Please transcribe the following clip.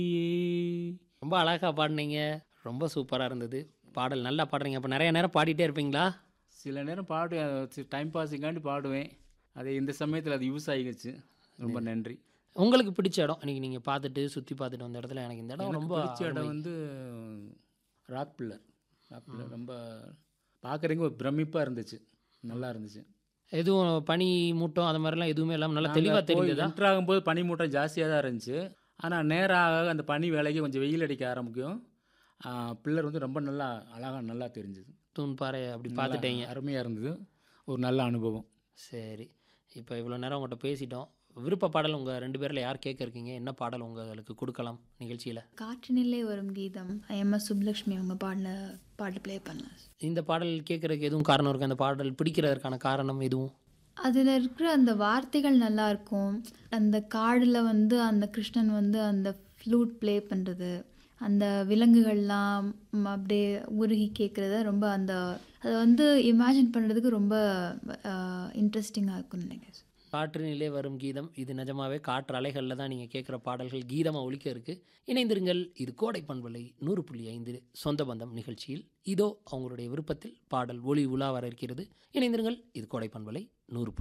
ரொம்ப அழகா பாடுனீங்க ரொம்ப சூப்பராக இருந்தது பாடல் நல்லா பாடுறீங்க அப்போ நிறைய நேரம் பாடிட்டே இருப்பீங்களா சில நேரம் பாடுவேன் டைம் பாஸுக்காண்டி பாடுவேன் அது இந்த சமயத்தில் அது யூஸ் ஆகிடுச்சு ரொம்ப நன்றி உங்களுக்கு பிடிச்ச இடம் இன்னைக்கு நீங்கள் பார்த்துட்டு சுற்றி பார்த்துட்டு வந்த இடத்துல எனக்கு இந்த இடம் எனக்கு ரொம்ப பிடிச்ச இடம் வந்து ராக் பில்லர் ராக் பில்லர் ரொம்ப பார்க்குறதுக்கு ஒரு பிரமிப்பாக இருந்துச்சு நல்லா இருந்துச்சு எதுவும் பனி மூட்டம் அது மாதிரிலாம் எதுவுமே இல்லாமல் நல்லா தெளிவாக தெரிஞ்சதா என்ட்ரு ஆகும்போது பனி மூட்டம் ஜாஸ்தியாக தான் இருந்துச்சு ஆனால் நேராக அந்த பனி வேலைக்கு கொஞ்சம் வெயில் அடிக்க ஆரம்பிக்கும் பில்லர் வந்து ரொம்ப நல்லா அழகாக நல்லா தெரிஞ்சுது தூண் பாறை அப்படி பார்த்துட்டீங்க அருமையாக இருந்தது ஒரு நல்ல அனுபவம் சரி இப்போ இவ்வளோ நேரம் உங்கள்கிட்ட பேசிட்டோம் விருப்ப பாடல் உங்கள் ரெண்டு பேரில் யார் கேட்க இருக்கீங்க என்ன பாடல் உங்களுக்கு கொடுக்கலாம் நிகழ்ச்சியில் காற்றினிலே வரும் கீதம் எம் எஸ் சுப்லக்ஷ்மி அவங்க பாடின பாட்டு ப்ளே பண்ணலாம் இந்த பாடல் கேட்குறதுக்கு எதுவும் காரணம் இருக்குது அந்த பாடல் பிடிக்கிறதற்கான காரணம் எதுவும் அதில் இருக்கிற அந்த வார்த்தைகள் நல்லா இருக்கும் அந்த காடில் வந்து அந்த கிருஷ்ணன் வந்து அந்த ஃப்ளூட் ப்ளே பண்ணுறது அந்த விலங்குகள்லாம் ம், அப்படியே உருகி கேட்குறத ரொம்ப அந்த அதை வந்து இமேஜின் பண்ணுறதுக்கு ரொம்ப இன்ட்ரெஸ்டிங்காக இருக்கும்னு நினைக்கிறேன் காற்றினிலே வரும் கீதம் இது நிஜமாவே காற்று அலைகளில் தான் நீங்கள் கேட்குற பாடல்கள் கீதமாக ஒலிக்க இருக்கு இணைந்திருங்கள் இது கோடை பண்பலை நூறு புள்ளி ஐந்து சொந்த பந்தம் நிகழ்ச்சியில் இதோ அவங்களுடைய விருப்பத்தில் பாடல் ஒளி உலா வர இருக்கிறது இணைந்திருங்கள் இது கோடை பண்பலை நூறு புள்ளி